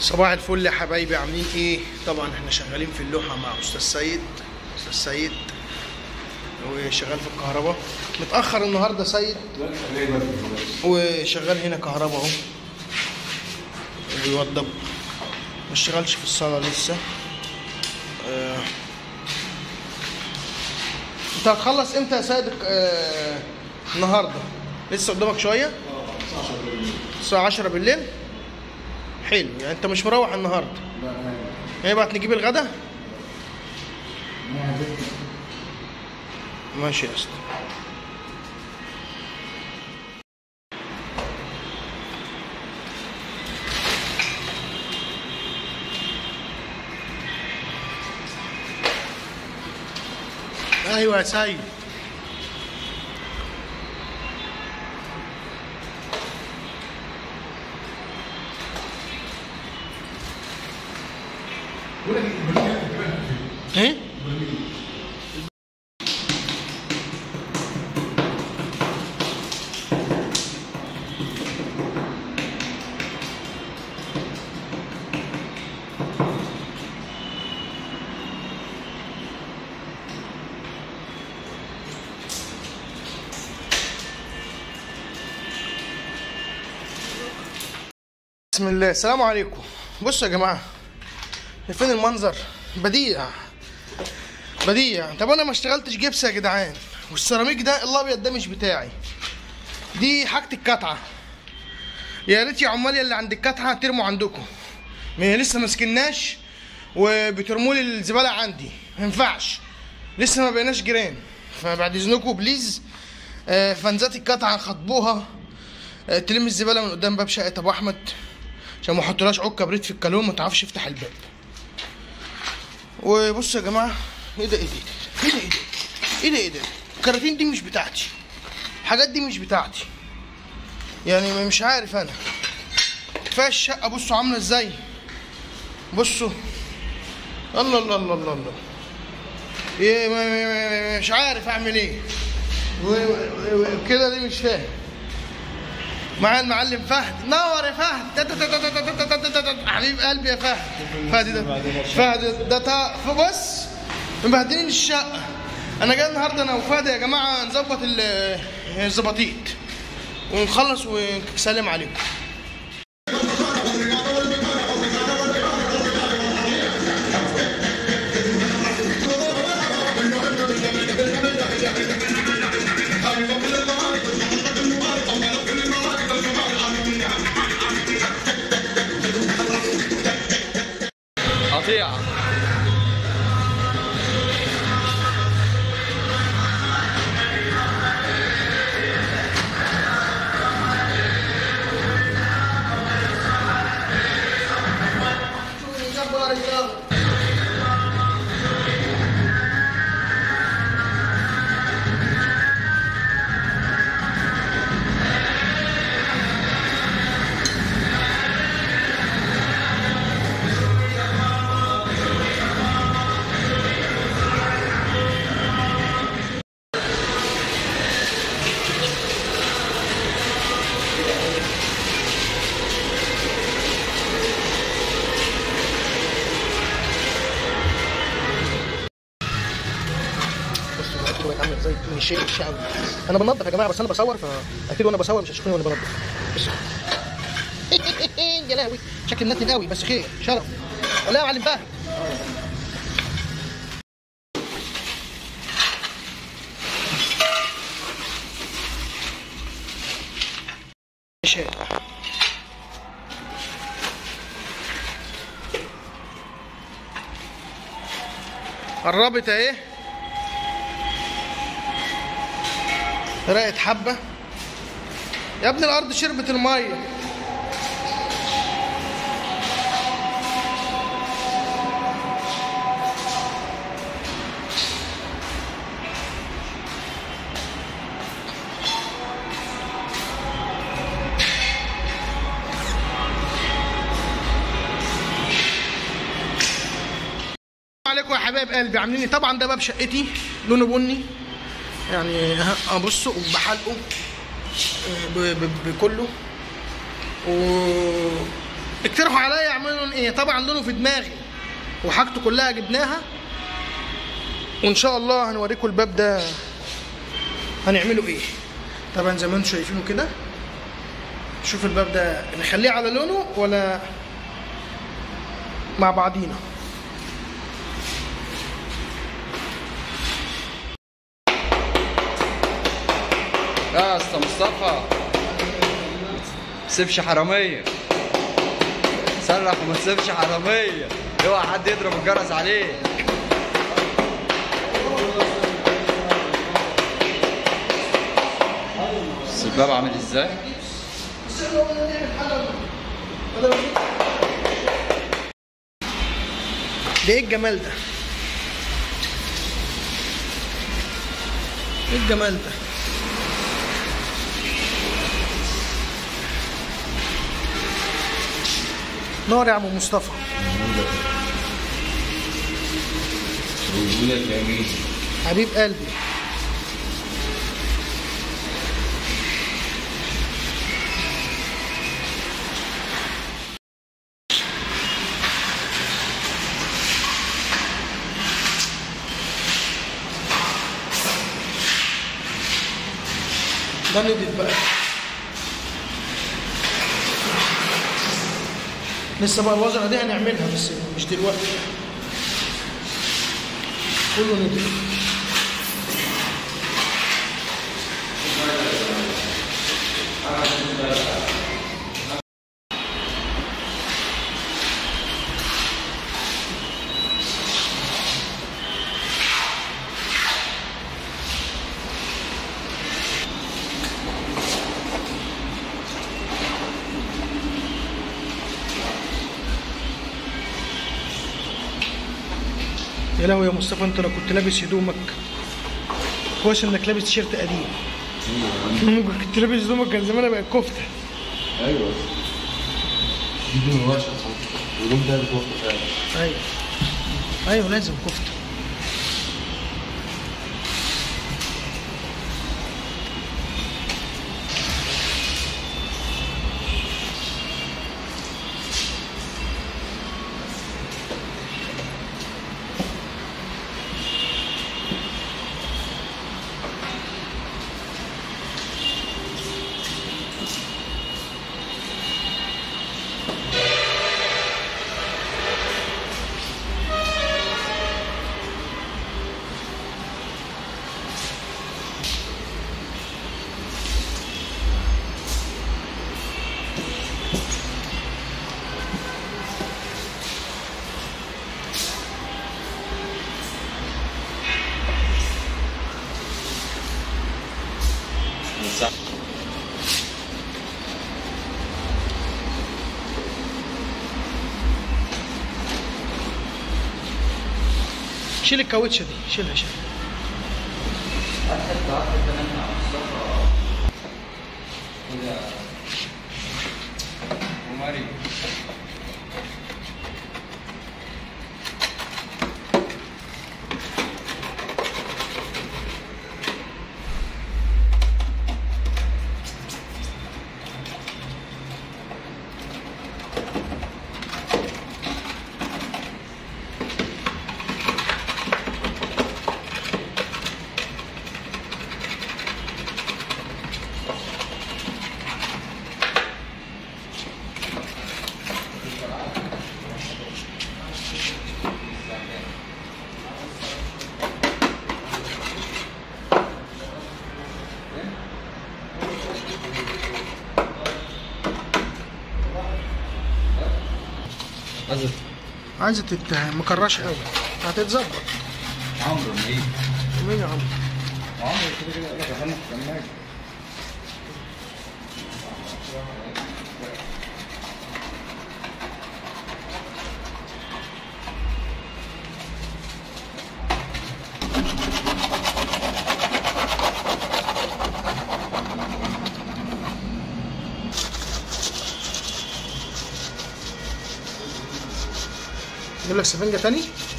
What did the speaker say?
صباح الفل يا حبايبي عاملين ايه طبعا احنا شغالين في اللوحه مع استاذ سيد استاذ سيد وشغال في الكهرباء متاخر النهارده سيد وشغال هنا كهرباء اهو وبيوضب ما اشتغلش في الصاله لسه آه. انت هتخلص امتى يا سيد آه. النهارده لسه قدامك شويه الساعه 10 بالليل حلو يعني انت مش مروح النهارده هيبعت نجيب الغدا ماشي يا اسطى ايوه يا سيد ايه بسم الله السلام عليكم بصوا يا جماعه شايفين المنظر بديع بديع طب انا ما اشتغلتش جبس يا جدعان والسيراميك ده الابيض ده مش بتاعي دي حاجه الكتعه يا ريت يا عمال اللي عند الكتعه ترموا عندكم ما هي لسه ما سكناش وبترموا لي الزباله عندي ما ينفعش لسه ما بقيناش جيران فبعد اذنكم بليز آه، فنزات القطعه خطبوها آه، تلم الزباله من قدام باب شقه ابو احمد عشان ما احطلهاش عود كبريت في الكالون ما تعرفش يفتح الباب وبصوا يا جماعه ايه ده ايه ده ايه ده ايه ده ايه ده ايه ده الكراتين دي مش بتاعتي الحاجات دي مش بتاعتي يعني مش عارف انا كفايه الشقه بصوا عامله ازاي بصوا الله الله الله الله الله ايه ما- ما- ما- مش عارف اعمل ايه و- و- و- كده دي مش فاهم مع المعلم فهد نور يا فهد تا- تا- تا- تا- تا- تا- تا- تا- تا- حبيب قلبي يا فهد فهد ده فهد ده تا فبص مبهدلين الشقه انا جاي النهارده انا وفهد يا جماعه نظبط ال- الزباطيط ونخلص ونسلم عليكم قطيعة بصوا الاكل بقت عامله ازاي من الشيء الشعبي انا بنضف يا جماعه بس انا بصور فاكيد وانا بصور مش هتشوفوني وانا بنضف بصوا جلاوي شكل نتن قوي بس خير شرف ولا يا معلم فهد شيء قربت اهي رقت حبة يا ابني الأرض شربت المية عليكم يا حبايب قلبي عاملين إيه؟ طبعا ده باب شقتي لونه بني يعني ها- ابصه وبحلقه آه، ب- ب- بكله و اقترحوا عليا اعمل لون ايه طبعا لونه في دماغي وحاجته كلها جبناها وان شاء الله هنوريكم الباب ده هنعمله ايه طبعا زي ما انتم شايفينه كده شوف الباب ده نخليه على لونه ولا مع بعضينا يا اسطى مصطفى تسيبش حراميه صرخ وما تسيبش حراميه اوعى حد يضرب الجرس عليك بس الباب عامل ازاي؟ ده ايه الجمال ده ايه الجمال ده نار يا عم مصطفى رجولة جميل حبيب قلبي ده نضيف بقى لسه بقى الوزنه دي هنعملها بس مش دلوقتي كله نضيف يا لهوي يا مصطفى انت لو كنت لابس هدومك كويس انك لابس تيشيرت قديم ممكن كنت لابس هدومك كان زمانها بقت كفته ايوه دي من وشك الهدوم ده بتوقف فعلا ايوه ايوه لازم كفته صح شيل الكاوتشه دي شيلها شيلها وماري عايز عايزه تت مكرشه قوي هتتظبط عمرو ما يجي مين يا عم عمرو كده كده قال لك انا هستناك اجيب لك سفنجه تاني